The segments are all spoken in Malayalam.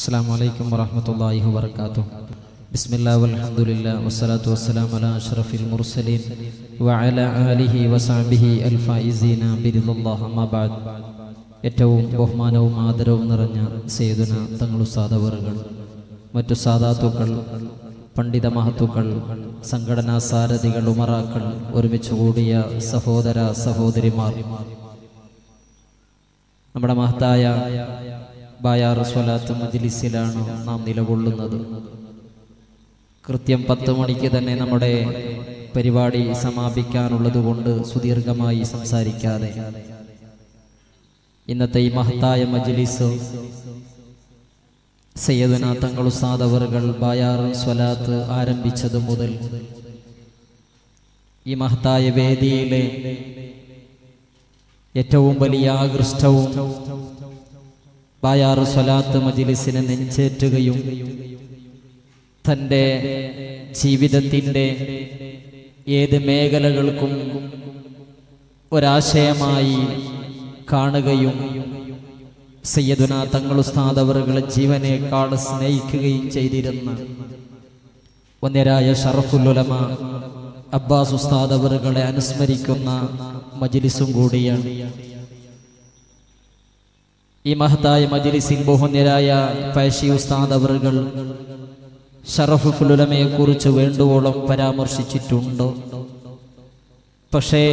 السلام عليكم ورحمة الله وبركاته بسم الله والحمد لله والصلاة والسلام على أشرف المرسلين وعلى آله وصحبه الفائزين برضا الله أما بعد ഏറ്റവും ബഹുമാനവും ആദരവും നിറഞ്ഞ സേതുന തങ്ങളുസാദവറുകൾ മറ്റു സാധാത്തുക്കൾ പണ്ഡിത മഹത്തുക്കൾ സംഘടനാ സാരഥികൾ ഉമറാക്കൾ ഒരുമിച്ച് കൂടിയ സഹോദര സഹോദരിമാർ നമ്മുടെ മഹത്തായ ബായാർ സ്വലാത്ത് മജ്ലിസിലാണ് നാം നിലകൊള്ളുന്നത് കൃത്യം പത്ത് മണിക്ക് തന്നെ നമ്മുടെ പരിപാടി സമാപിക്കാനുള്ളത് കൊണ്ട് സുദീർഘമായി സംസാരിക്കാതെ ഇന്നത്തെ ഈ മഹത്തായ മജ്ലിസ് സയ്യദന തങ്ങളുസാദവറുകൾ ബായാർ സ്വലാത്ത് ആരംഭിച്ചതു മുതൽ ഈ മഹത്തായ വേദിയിലെ ഏറ്റവും വലിയ ആകൃഷ്ടവും ബായാർ സ്വലാത്ത് മജിലിസിനെ നെഞ്ചേറ്റുകയും തൻ്റെ ജീവിതത്തിൻ്റെ ഏത് മേഖലകൾക്കും ഒരാശയമായി കാണുകയും സയ്യദുന തങ്ങളുസ്താദവറുകളെ ജീവനേക്കാൾ സ്നേഹിക്കുകയും ചെയ്തിരുന്ന ഒന്നരായ ഷറഫുലുലമ അബ്ബാസ് ഉസ്താദ് അവറുകളെ അനുസ്മരിക്കുന്ന മജിലിസും കൂടിയാണ് ഈ മഹത്തായ മജിലിസിൽ ബഹുന്യരായ പഴശി ഉസ്താദ് അവറുകൾ ഷറഫ് ഫുലുലമയെ കുറിച്ച് വേണ്ടുവോളം പരാമർശിച്ചിട്ടുണ്ട് പക്ഷേ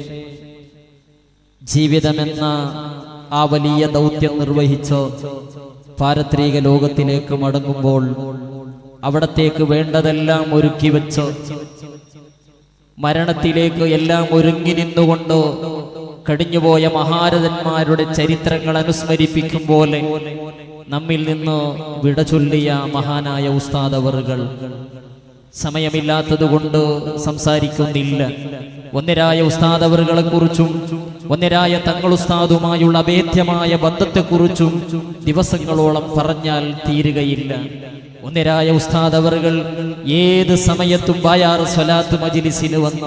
ജീവിതമെന്ന ആ വലിയ ദൗത്യം നിർവഹിച്ച് പാരത്രിക ലോകത്തിലേക്ക് മടങ്ങുമ്പോൾ അവിടത്തേക്ക് വേണ്ടതെല്ലാം ഒരുക്കി വെച്ച് മരണത്തിലേക്ക് എല്ലാം ഒരുങ്ങി നിന്നുകൊണ്ട് കഴിഞ്ഞുപോയ മഹാരഥന്മാരുടെ ചരിത്രങ്ങൾ അനുസ്മരിപ്പിക്കും പോലെ നമ്മിൽ നിന്ന് വിട ചൊല്ലിയ മഹാനായ ഉസ്താദവറുകൾ സമയമില്ലാത്തതുകൊണ്ട് സംസാരിക്കുന്നില്ല ഒന്നരായ ഉസ്താദവറുകളെ കുറിച്ചും ഒന്നരായ തങ്ങൾ ഉസ്താദുമായുള്ള അഭേദ്യമായ ബന്ധത്തെക്കുറിച്ചും ദിവസങ്ങളോളം പറഞ്ഞാൽ തീരുകയില്ല ഒന്നരായ ഉസ്താദ് അവറുകൾ ഏത് സമയത്തും ബായാർ സ്വലാത്ത് മജിലിസിന് വന്ന്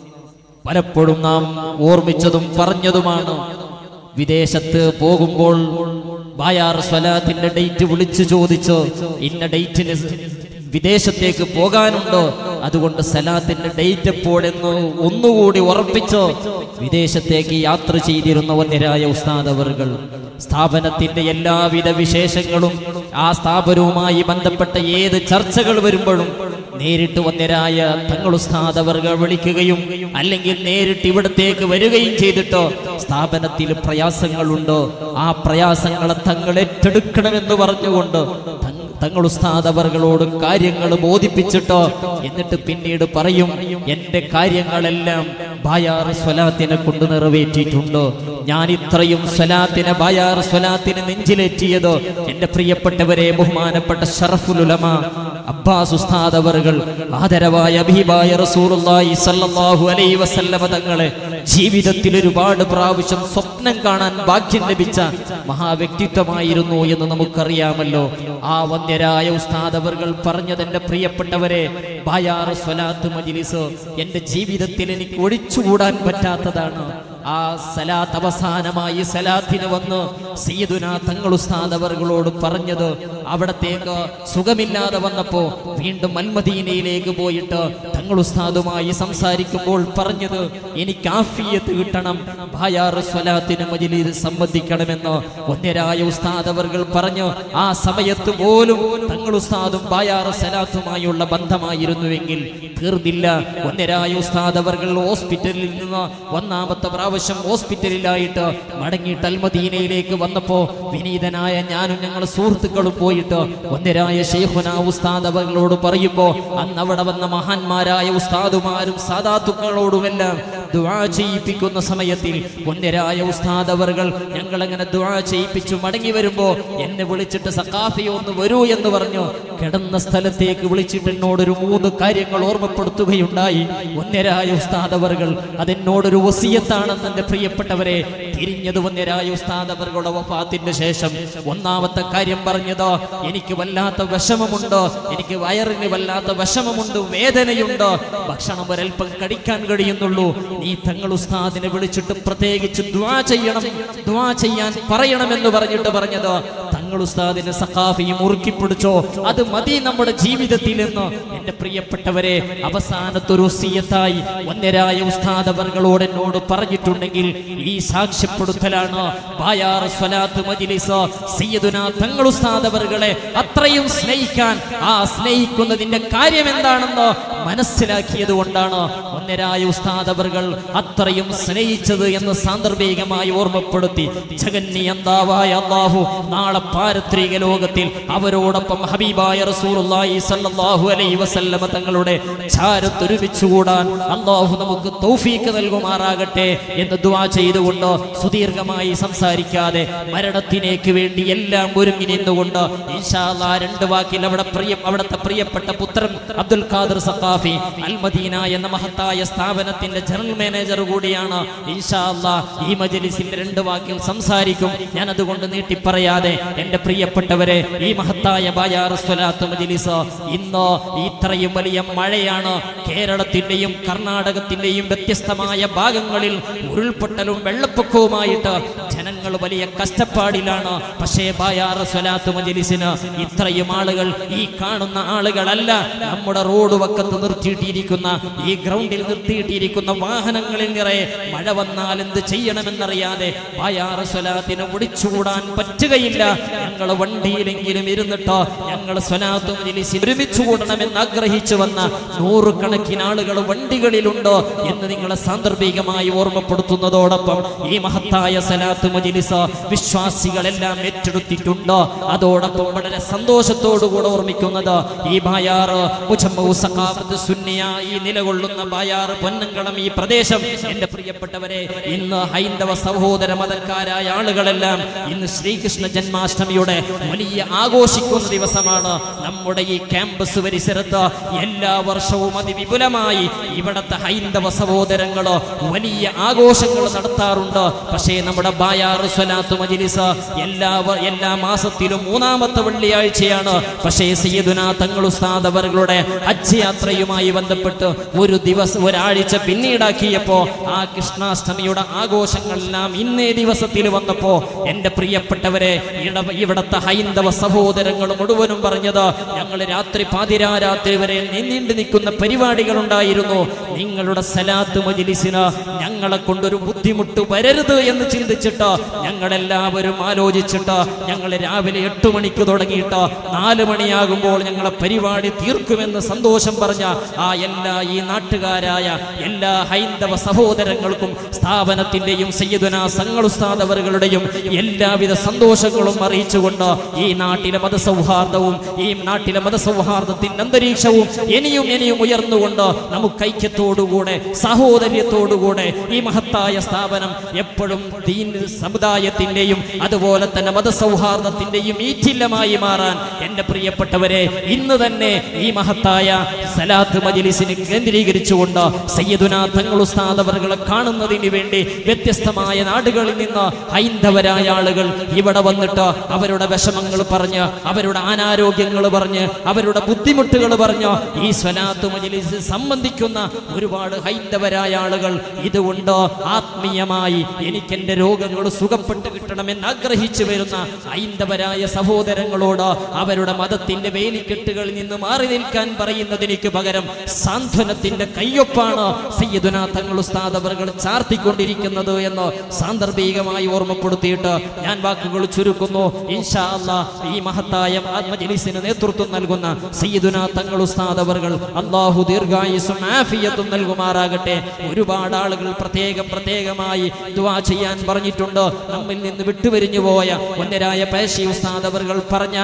പലപ്പോഴും നാം ഓർമ്മിച്ചതും പറഞ്ഞതുമാണ് വിദേശത്ത് പോകുമ്പോൾ ബായാർ സ്വലാത്തിന്റെ ഡേറ്റ് വിളിച്ചു ചോദിച്ച് ഇന്ന ഡേറ്റിന് വിദേശത്തേക്ക് പോകാനുണ്ടോ അതുകൊണ്ട് സലാത്തിന്റെ ഡേറ്റ് എപ്പോഴെന്ന് ഒന്നുകൂടി ഉറപ്പിച്ച് വിദേശത്തേക്ക് യാത്ര ചെയ്തിരുന്ന ഒന്നരായ ഉസ്താദ് അവറുകൾ സ്ഥാപനത്തിന്റെ എല്ലാവിധ വിശേഷങ്ങളും ആ സ്ഥാപനവുമായി ബന്ധപ്പെട്ട ഏത് ചർച്ചകൾ വരുമ്പോഴും നേരിട്ട് വന്നരായ തങ്ങൾ ഉസ്താദ് അവർകൾ വിളിക്കുകയും അല്ലെങ്കിൽ നേരിട്ട് ഇവിടത്തേക്ക് വരികയും ചെയ്തിട്ടോ സ്ഥാപനത്തിൽ പ്രയാസങ്ങളുണ്ടോ ആ പ്രയാസങ്ങളെ തങ്ങൾ ഏറ്റെടുക്കണമെന്ന് പറഞ്ഞുകൊണ്ട് തങ്ങൾ ഉസ്താദ് അവർകളോട് കാര്യങ്ങൾ ബോധിപ്പിച്ചിട്ടോ എന്നിട്ട് പിന്നീട് പറയും എന്റെ കാര്യങ്ങളെല്ലാം ബായാർ സ്വലാത്തിനെ കൊണ്ട് നിറവേറ്റിയിട്ടുണ്ടോ ഞാൻ ഇത്രയും സ്വലാത്തിനെ ബായാർ സ്വലാത്തിനെ നെഞ്ചിലേറ്റിയത് എന്റെ പ്രിയപ്പെട്ടവരെ ബഹുമാനപ്പെട്ട ഷറഫുലുലമ അബ്ബാസ് ഉസ്താദ് അവറുകൾ ആദരവായ അഭിബായ റസൂലുള്ളാഹി സല്ലല്ലാഹു അലൈഹി വസല്ലമ തങ്ങളെ ജീവിതത്തിൽ ഒരുപാട് പ്രാവശ്യം സ്വപ്നം കാണാൻ ഭാഗ്യം ലഭിച്ച മഹാവ്യക്തിത്വമായിരുന്നു എന്ന് നമുക്കറിയാമല്ലോ ആ വന്യരായ ഉസ്താദ് അവറുകൾ പറഞ്ഞത് എന്റെ പ്രിയപ്പെട്ടവരെ ബായാർ സ്വലാത്ത് മജ്ലിസ് എന്റെ ജീവിതത്തിൽ എനിക്ക് ഒഴിച്ചുകൂടാൻ പറ്റാത്തതാണ് ആ സലാത്ത് അവസാനമായി സലാത്തിന് വന്ന് സയ്യിദുന തങ്ങൾ ഉസ്താദ് അവറുകളോട് പറഞ്ഞത് അവിടത്തേക്ക് സുഖമില്ലാതെ വന്നപ്പോ വീണ്ടും മൽമദീനയിലേക്ക് പോയിട്ട് തങ്ങൾ ഉസ്താദുമായി സംസാരിക്കുമ്പോൾ പറഞ്ഞത് എനിക്ക് ആഫിയത്ത് കിട്ടണം ബായാർ സ്വലാത്തിന് മജിലിൽ സംബന്ധിക്കണമെന്ന് ഒന്നരായ ഉസ്താദ് അവർകൾ പറഞ്ഞു ആ സമയത്ത് പോലും തങ്ങൾ ഉസ്താദും ബായാർ സലാത്തുമായുള്ള ബന്ധമായിരുന്നുവെങ്കിൽ തീർന്നില്ല ഒന്നരായ ഉസ്താദ് അവർകൾ ഹോസ്പിറ്റലിൽ നിന്ന് ഒന്നാമത്തെ പ്രാവശ്യം ഹോസ്പിറ്റലിലായിട്ട് മടങ്ങിയിട്ട് അൽമദീനയിലേക്ക് വന്നപ്പോ വിനീതനായ ഞാനും ഞങ്ങൾ സുഹൃത്തുക്കളും പോയിട്ട് ഒന്നരായ ഷെയ്ഖുന ഉസ്താദ് അവர்களോട് പറയുമ്പോ അന്ന് അവിടെ വന്ന മഹാന്മാരായ ഉസ്താദുമാരും സാദാത്തുക്കളോടുമെല്ലാം ദുആ ചെയ്യിപ്പിക്കുന്ന സമയത്തിൽ ഒന്നരായ ഉസ്താദ് അവർകൾ ഞങ്ങൾ അങ്ങനെ ദുആ ചെയ്യിപ്പിച്ചു മടങ്ങി വരുമ്പോ എന്നെ വിളിച്ചിട്ട് സക്കാഫി ഒന്ന് വരൂ എന്ന് പറഞ്ഞു കിടന്ന സ്ഥലത്തേക്ക് വിളിച്ചിട്ട് എന്നോടൊരു മൂന്ന് കാര്യങ്ങൾ ഓർമ്മപ്പെടുത്തുകയുണ്ടായി ഒന്നരായ ഉസ്താദ് അവർകൾ അതെന്നോടൊരു വസീയത്താണെന്ന് എന്റെ പ്രിയപ്പെട്ടവരെ തിരിഞ്ഞത് ഒന്നരായ ഉസ്താദ് അവരുടെ വഫാത്തിന്റെ ശേഷം ഒന്നാമത്തെ കാര്യം പറഞ്ഞത് എനിക്ക് വല്ലാത്ത വിഷമമുണ്ട് എനിക്ക് വയറിന് വല്ലാത്ത വിഷമമുണ്ട് വേദനയുണ്ട് ഭക്ഷണം ഒരൽപ്പം കടിക്കാൻ കഴിയുന്നുള്ളൂ നീ തങ്ങൾ ഉസ്താദിനെ വിളിച്ചിട്ട് പ്രത്യേകിച്ച് ദ്വാ ചെയ്യണം ദ്വാ ചെയ്യാൻ പറയണമെന്ന് പറഞ്ഞിട്ട് പറഞ്ഞത് തങ്ങൾ തങ്ങൾ ഉസ്താദിന്റെ സഖാഫിയും ഉറുക്കിപ്പിടിച്ചോ അത് മതി നമ്മുടെ ജീവിതത്തിൽ എന്ന് എന്റെ പ്രിയപ്പെട്ടവരെ അവസാനത്തെ ഒരു വസിയത്തായി ഒന്നരായ ഉസ്താദ് അവർകളോട് എന്നോട് പറഞ്ഞിട്ടുണ്ടെങ്കിൽ ഈ സാക്ഷ്യപ്പെടുത്തലാണ് ബായാർ സ്വലാത്ത് മജ്ലിസ് സയ്യിദുന തങ്ങൾ ഉസ്താദ് അവർകളെ അത്രയും സ്നേഹിക്കാൻ ആ സ്നേഹിക്കുന്നതിന്റെ കാര്യം എന്താണെന്ന് മനസ്സിലാക്കിയത് കൊണ്ടാണ് ഒന്നരായ ഉസ്താദ് അവർകൾ അത്രയും സ്നേഹിച്ചത് എന്ന് സാന്ദർഭികമായി ഓർമ്മപ്പെടുത്തി ജഗന്നിയന്താവായ അള്ളാഹു നാളെ പാരത്രിക ലോകത്തിൽ അവരോടൊപ്പം ഹബീബായ റസൂലുള്ളാഹി സല്ലല്ലാഹു അലൈഹി വസല്ലമ തങ്ങളുടെ ചാരത്തൊരുമിച്ചുകൂടാൻ അള്ളാഹു നമുക്ക് തൗഫീക്ക് നൽകുമാറാകട്ടെ എന്ന് ദുആ ചെയ്തുകൊണ്ട് സുദീർഘമായി സംസാരിക്കാതെ മരണത്തിനേക്ക് വേണ്ടി എല്ലാം ഒരുങ്ങി നിന്നുകൊണ്ട് ഇൻഷാ അല്ലാ രണ്ട് വാക്കിൽ അവിടെ പ്രിയ അവിടുത്തെ പ്രിയപ്പെട്ട പുത്രൻ അബ്ദുൽ ഖാദർ സഖാഫി അൽ മദീന എന്ന മഹത്തായ സ്ഥാപനത്തിന്റെ ജനറൽ മാനേജർ കൂടിയാണ് ഇൻഷാ അല്ലാ ഈ മജ്ലിസിൽ രണ്ട് വാക്കിൽ സംസാരിക്കും ഞാൻ അതുകൊണ്ട് നീട്ടി പറയാതെ എന്റെ പ്രിയപ്പെട്ടവരെ ഈ മഹത്തായ ബായാർ സ്വലാത്ത് മജ്ലിസ് ഇന്ന് ഇത്രയും വലിയ മഴയാണ് കേരളത്തിന്റെയും കർണാടകത്തിന്റെയും വ്യത്യസ്തമായ ഭാഗങ്ങളിൽ ഉരുൾപൊട്ടലും വെള്ളപ്പൊക്കവുമായിട്ട് ജനങ്ങൾ വലിയ കഷ്ടപ്പാടിലാണ് പക്ഷേ ബായാർ സ്വലാത്ത് മജ്ലിസിന് ഇത്രയും ആളുകൾ ഈ കാണുന്ന ആളുകളല്ല നമ്മുടെ റോഡ് വക്കത്ത് നിർത്തിയിട്ടിരിക്കുന്ന ഈ ഗ്രൗണ്ടിൽ നിർത്തിയിട്ടിരിക്കുന്ന വാഹനങ്ങളിൽ നിറയെ മഴ വന്നാൽ എന്ത് ചെയ്യണമെന്നറിയാതെ ബായാർ സ്വലാത്തിന് ഒടിച്ചുകൂടാൻ പറ്റുകയില്ല ഞങ്ങൾ വണ്ടിയിലെങ്കിലും ഇരുന്നിട്ടോ ഞങ്ങൾ സ്വലാത്ത് മജ്ലിസിൽ ഒരുമിച്ച് കൂടണമെന്ന് ആഗ്രഹിച്ചു വന്ന നൂറുകണക്കിന് ആളുകൾ വണ്ടികളിലുണ്ട് എന്ന് നിങ്ങളെ സാന്ദർഭികമായി ഓർമ്മപ്പെടുത്തുന്നതോടൊപ്പം ഈ മഹത്തായ സലാത്ത് മജ്ലിസ് വിശ്വാസികളെല്ലാം ഏറ്റെടുത്തിട്ടുണ്ട് അതോടൊപ്പം വളരെ സന്തോഷത്തോടുകൂടെ ഓർമ്മിക്കുന്നത് ഈ ബായാറ് മുജമ്മു സഖാഫത്ത് സുന്നിയ ഈ നിലകൊള്ളുന്ന ബായാറ് പൊന്നങ്കളം ഈ പ്രദേശം എന്റെ പ്രിയപ്പെട്ടവരെ ഇന്ന് ഹൈന്ദവ സഹോദര മതക്കാരായ ആളുകളെല്ലാം ഇന്ന് ശ്രീകൃഷ്ണ ജന്മാഷ്ടമിയുടെ വലിയ ആഘോഷിക്കുന്ന ദിവസമാണ് നമ്മുടെ ഈ ക്യാമ്പസ് പരിസരത്ത് എല്ലാ വർഷവും അതിവിപുലമായി ഇവിടത്തെ ഹൈന്ദവ സഹോദരങ്ങള് വലിയ ആഘോഷങ്ങൾ നടത്താറുണ്ട് പക്ഷേ നമ്മുടെ ബായാറ് സ്വലാത്ത് മജിലിസ് എല്ലാ വ- എല്ലാ മാസത്തിലും മൂന്നാമത്തെ വെള്ളിയാഴ്ചയാണ് പക്ഷേ സയ്യിദുന തങ്ങൾ ഉസ്താദ് അവരുടെ ഹജ്ജ് യാത്രയുമായി ബന്ധപ്പെട്ട് ഒരു ദിവസം ഒരാഴ്ച പിന്നീടാക്കിയപ്പോ ആ കൃഷ്ണാഷ്ടമിയുടെ ആഘോഷങ്ങളെല്ലാം ഇന്നേ ദിവസത്തിൽ വന്നപ്പോ എന്റെ പ്രിയപ്പെട്ടവരെ ഇട ഇവിടത്തെ ഹൈന്ദവ സഹോദരങ്ങൾ മുഴുവനും പറഞ്ഞത് ഞങ്ങൾ രാത്രി പാതിരാരാത്രി വരെ നീണ്ടു നിൽക്കുന്ന പരിപാടികൾ ഉണ്ടായിരുന്നു നിങ്ങളുടെ സലാത്ത് മജിലിസിന് ഞങ്ങളെ കൊണ്ടൊരു ബുദ്ധിമുട്ട് വരരുത് എന്ന് ചിന്തിച്ചിട്ട് ഞങ്ങളെല്ലാവരും ആലോചിച്ചിട്ട് ഞങ്ങൾ രാവിലെ എട്ട് മണിക്ക് തുടങ്ങിയിട്ട് നാല് മണിയാകുമ്പോൾ ഞങ്ങളെ പരിപാടി തീർക്കുമെന്ന് സന്തോഷം പറഞ്ഞ ആ എല്ലാ ഈ നാട്ടുകാരായ എല്ലാ ഹൈന്ദവ സഹോദരങ്ങൾക്കും സ്ഥാപനത്തിന്റെയും സയ്യിദുന സംങ്ങളുസ്താദവറുകളുടെയും എല്ലാവിധ സന്തോഷങ്ങളും അറിയിച്ചുകൊണ്ട് ഈ നാട്ടിലെ മതസൗഹാർദ്ദവും ഈ നാട്ടിലെ മതസൗഹാർദ്ദത്തിന്റെ അന്തരീക്ഷവും ഇനിയും ഇനിയും ഉയർന്നുകൊണ്ട് നമുക്ക് ഐക്യത്തോടുകൂടെ സഹോദര്യത്തോടുകൂടെ ഈ മഹത്തായ സ്ഥാപനം എപ്പോഴും ദീൻ സമുദായത്തിന്റെയും അതുപോലെ തന്നെ മതസൗഹാർദ്ദത്തിന്റെയും ഈറ്റില്ലമായി മാറാൻ എന്റെ പ്രിയപ്പെട്ടവരെ ഇന്ന് തന്നെ ഈ മഹത്തായ സലാത്ത് മജിലിസിന് കേന്ദ്രീകരിച്ചുകൊണ്ട് സയ്യദുന തങ്ങൾ ഉസ്താദവറുകളെ കാണുന്നതിന് വേണ്ടി വ്യത്യസ്തമായ നാടുകളിൽ നിന്ന് ഹൈന്ദവരായ ആളുകൾ ഇവിടെ വന്നിട്ട് അവരുടെ വിഷമങ്ങൾ പറഞ്ഞ് അവരുടെ അനാരോഗ്യങ്ങൾ പറഞ്ഞ് അവരുടെ ബുദ്ധിമുട്ടുകൾ പറഞ്ഞ് ഈ സ്വലാത്ത് മജിലിസ് സംബന്ധിക്കുന്ന ഒരുപാട് ഹൈന്ദവരായ ആളുകൾ ഇതുകൊണ്ട് ആത്മീയമായി എനിക്ക് എന്റെ രോഗങ്ങൾ സുഖപ്പെട്ട് കിട്ടണമെന്ന് ആഗ്രഹിച്ചു വരുന്ന ഹൈന്ദവരായ സഹോദരങ്ങളോട് അവരുടെ മതത്തിന്റെ വേലിക്കെട്ടുകളിൽ നിന്ന് മാറി നിൽക്കാൻ പറയുന്നതിന് പകരം സാന്ത്വനത്തിന്റെ കയ്യൊപ്പാണ് സയ്യിദുന തങ്ങൾ ഉസ്താദ് അവറുകൾ ചാർത്തിക്കൊണ്ടിരിക്കുന്നത് എന്ന് സാന്ദർഭികമായി ഓർമ്മപ്പെടുത്തിയിട്ട് ഞാൻ വാക്കുകൾ ചുരുക്കുന്നു ഇൻഷാ അല്ലാ ഈ മഹത്തായ മജ്ലിസിന് നേതൃത്വം നൽകുന്ന സയ്യിദുന തങ്ങൾ ഉസ്താദ് അവറുകൾ അള്ളാഹു ദീർഘായുസും ആഫിയത്തും നൽകുമാറാകട്ടെ ഒരുപാട് ആളുകൾ പ്രത്യേകം പ്രത്യേകമായി ദുആ ചെയ്യാൻ പറഞ്ഞിട്ടുണ്ട് നമ്മിൽ നിന്ന് വിട്ടുപിരിഞ്ഞു പോയ ഒന്നരായ പേശി ഉസ്താദ് അവറുകൾ പറഞ്ഞ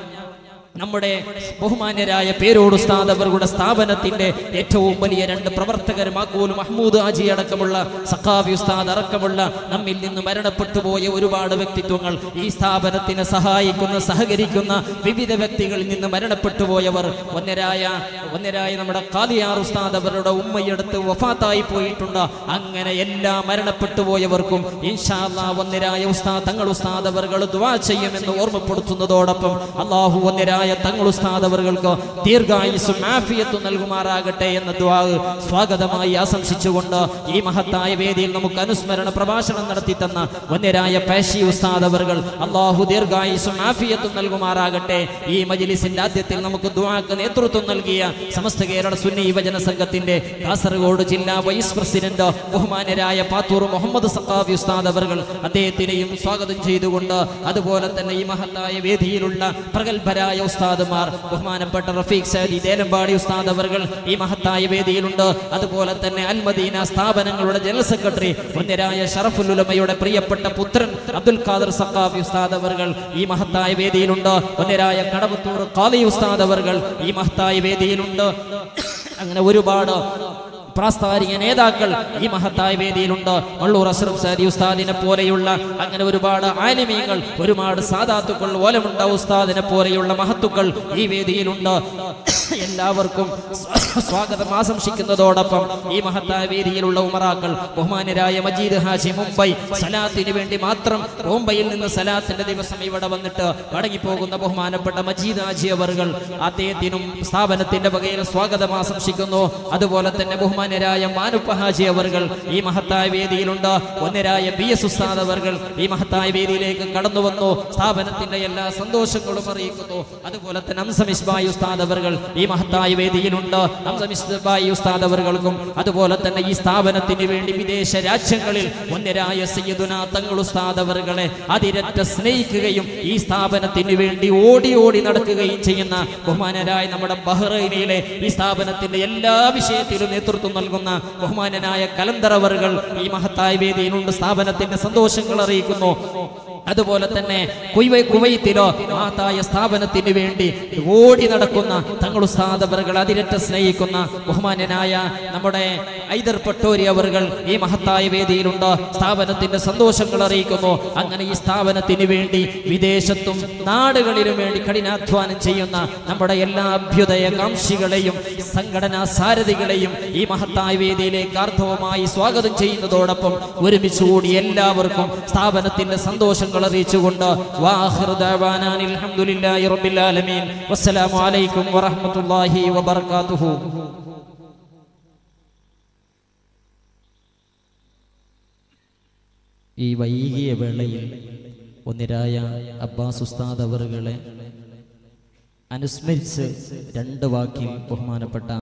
നമ്മുടെ ബഹുമാന്യരായ പേരോട് ഉസ്താദ് അവരുടെ സ്ഥാപനത്തിന്റെ ഏറ്റവും വലിയ രണ്ട് പ്രവർത്തകർ മാക്കൂൽ മഹ്മൂദ് ആജി അടക്കമുള്ള സഖാഫി ഉസ്താദ് അടക്കമുള്ള നമ്മിൽ നിന്ന് മരണപ്പെട്ടു പോയ ഒരുപാട് വ്യക്തിത്വങ്ങൾ ഈ സ്ഥാപനത്തിനെ സഹായിക്കുന്ന സഹകരിക്കുന്ന വിവിധ വ്യക്തികളിൽ നിന്ന് മരണപ്പെട്ടു പോയവർ ഒന്നരായ ഒന്നരായ നമ്മുടെ കാലിയാർ ഉസ്താദ് അവരുടെ ഉമ്മയെടുത്ത് വഫാത്തായി പോയിട്ടുണ്ട് അങ്ങനെ എല്ലാ മരണപ്പെട്ടു പോയവർക്കും ഇൻഷാ അല്ലാഹ് ഒന്നരായ ഉസ്താദ് തങ്ങൾ ഉസ്താദ് അവർ ദുആ ചെയ്യുമെന്ന് ഓർമ്മപ്പെടുത്തുന്നതോടൊപ്പം അള്ളാഹു ഒന്നരായ ബഹുമാനരായ തങ്ങൾ ഉസ്താദ് അവർക്ക് ദീർഘായുസും ആഫിയത്തും നൽകുമാറാകട്ടെ എന്ന ദ്വാ സ്വാഗതമായി ആശംസിച്ചുകൊണ്ട് ഈ മഹത്തായ വേദിയിൽ നമുക്ക് അനുസ്മരണ പ്രഭാഷണം നടത്തി തന്ന വന്യരായ പേശി ഉസ്താദ് അവർ അള്ളാഹു ദീർഘായുസും ആഫിയത്തും നൽകുമാറാകട്ടെ ഈ മജിലിസിന്റെ ആദ്യത്തിൽ നമുക്ക് ദ്വാക്ക് നേതൃത്വം നൽകിയ സമസ്ത കേരള സുന്നി യുവജന സംഘത്തിന്റെ കാസർഗോഡ് ജില്ലാ വൈസ് പ്രസിഡന്റ് ബഹുമാനരായ പാത്തൂർ മുഹമ്മദ് സഖാഫി ഉസ്താദ് അവർ അദ്ദേഹത്തിനെയും സ്വാഗതം ചെയ്തുകൊണ്ട് അതുപോലെ തന്നെ ഈ മഹത്തായ വേദിയിലുള്ള പ്രഗത്ഭരായ ഉസ്താദുമാർ ബഹുമാനപ്പെട്ട റഫീഖ് സാദി ദേലമ്പാടി ഉസ്താദ് അവർ ഈ മഹത്തായ വേദിയിലുണ്ട് അതുപോലെ തന്നെ അൽമദീന സ്ഥാപനങ്ങളുടെ ജനറൽ സെക്രട്ടറി പുണ്യരായ ഷറഫുൽ ഉലമയുടെ പ്രിയപ്പെട്ട പുത്രൻ അബ്ദുൽ ഖാദർ സഖാഫി ഉസ്താദ് അവർ ഈ മഹത്തായ വേദിയിലുണ്ട് പുണ്യരായ കടവത്തൂർ ഖാദി ഉസ്താദ് അവർ ഈ മഹത്തായ വേദിയിലുണ്ട് അങ്ങനെ ഒരുപാട് പ്രാസ്താവിക നേതാക്കൾ ഈ മഹത്തായ വേദിയിലുണ്ട് വള്ളൂർ അഷ്റഫ് സാദി ഉസ്താദിനെ പോലെയുള്ള അങ്ങനെ ഒരുപാട് ആലിമീങ്ങൾ ഒരുപാട് സാദാത്തുക്കൾ ഓലമുണ്ട ഉസ്താദിനെ പോലെയുള്ള മഹത്തുക്കൾ ഈ വേദിയിലുണ്ട് എല്ലാവർക്കും സ്വ- സ്വാഗതം ആശംസിക്കുന്നതോടൊപ്പം ഈ മഹത്തായ വേദിയിലുള്ള ഉമറാക്കൾ ബഹുമാനരായ മജീദ് ഹാജി മുംബൈ സലാത്തിന് വേണ്ടി മാത്രം മുംബൈയിൽ നിന്ന് സലാത്തിന്റെ ദിവസം ഇവിടെ വന്നിട്ട് മടങ്ങിപ്പോകുന്ന ബഹുമാനപ്പെട്ട മജീദ് ഹാജി അവർകൾ അദ്ദേഹത്തിനും സ്ഥാപനത്തിന്റെ വകയിൽ സ്വാഗതം ആശംസിക്കുന്നു അതുപോലെ തന്നെ ബഹുമാനരായ മാനുപ്പ ഹാജി അവർകൾ ഈ മഹത്തായ വേദിയിലുണ്ട് ഒന്നരായ ബി എസ് ഉസ്താദ് അവർകൾ ഈ മഹത്തായ വേദിയിലേക്ക് കടന്നു വന്നു സ്ഥാപനത്തിന്റെ എല്ലാ സന്തോഷങ്ങളും അറിയിക്കുന്നു അതുപോലെ തന്നെ അംസമിസ്ബായി ഉസ്താദ് അവർകൾ ഈ മഹത്തായ വേദിയിലുണ്ട് അംസമിസ്ബായി ഉസ്താദ് അവർകൾക്കും അതുപോലെ തന്നെ ഈ സ്ഥാപനത്തിന് വേണ്ടി വിദേശ രാജ്യങ്ങളിൽ ഒന്നരായ സയ്യിദുന തങ്ങൾ ഉസ്താദ് അവർകളെ അതിരറ്റ സ്നേഹിക്കുകയും ഈ സ്ഥാപനത്തിന് വേണ്ടി ഓടി ഓടി നടക്കുകയും ചെയ്യുന്ന ബഹുമാനരായ നമ്മുടെ ബഹ്റൈനിലെ ഈ സ്ഥാപനത്തിന്റെ എല്ലാ വിഷയത്തിലും നേതൃത്വം നൽകുന്ന ബഹുമാനനായ കലന്തർ അവർകൾ ഈ മഹത്തായ വേദിയിലുണ്ട് സ്ഥാപനത്തിന്റെ സന്തോഷങ്ങൾ അറിയിക്കുന്നു അതുപോലെ തന്നെ കുവൈ കുവൈത്തിലോ മഹത്തായ സ്ഥാപനത്തിന് വേണ്ടി ഓടി നടക്കുന്ന തങ്ങൾ ഉസ്താദവറുകൾ അതിരറ്റ സ്നേഹിക്കുന്ന ബഹുമാന്യനായ നമ്മുടെ ഐദർ പട്ടോരി അവർകൾ ഈ മഹത്തായ വേദിയിലുണ്ട് സ്ഥാപനത്തിന്റെ സന്തോഷങ്ങൾ അറിയിക്കുന്നു അങ്ങനെ ഈ സ്ഥാപനത്തിന് വേണ്ടി വിദേശത്തും നാടുകളിലും വേണ്ടി കഠിനാധ്വാനം ചെയ്യുന്ന നമ്മുടെ എല്ലാ അഭ്യുദയകാംക്ഷികളെയും സംഘടനാ സാരഥികളെയും ഈ മഹത്തായ വേദിയിലേക്ക് ആർദ്ധവമായി സ്വാഗതം ചെയ്യുന്നതോടൊപ്പം ഒരുമിച്ച് കൂടി എല്ലാവർക്കും സ്ഥാപനത്തിന്റെ സന്തോഷങ്ങൾ അറിയിച്ചുകൊണ്ട് വാഹിർ ദഅവാനാ അൽഹംദുലില്ലാഹി റബ്ബിൽ ആലമീൻ വസ്സലാമു അലൈക്കും വറഹ്മത്തുള്ളാഹി വബറകാതുഹു ഈ വൈകിയ വേളയിൽ ഒന്നിരായ അബ്ബാസ് ഉസ്താദ് അവറുകളെ അനുസ്മരിച്ച് രണ്ട് വാക്കിൽ ബഹുമാനപ്പെട്ട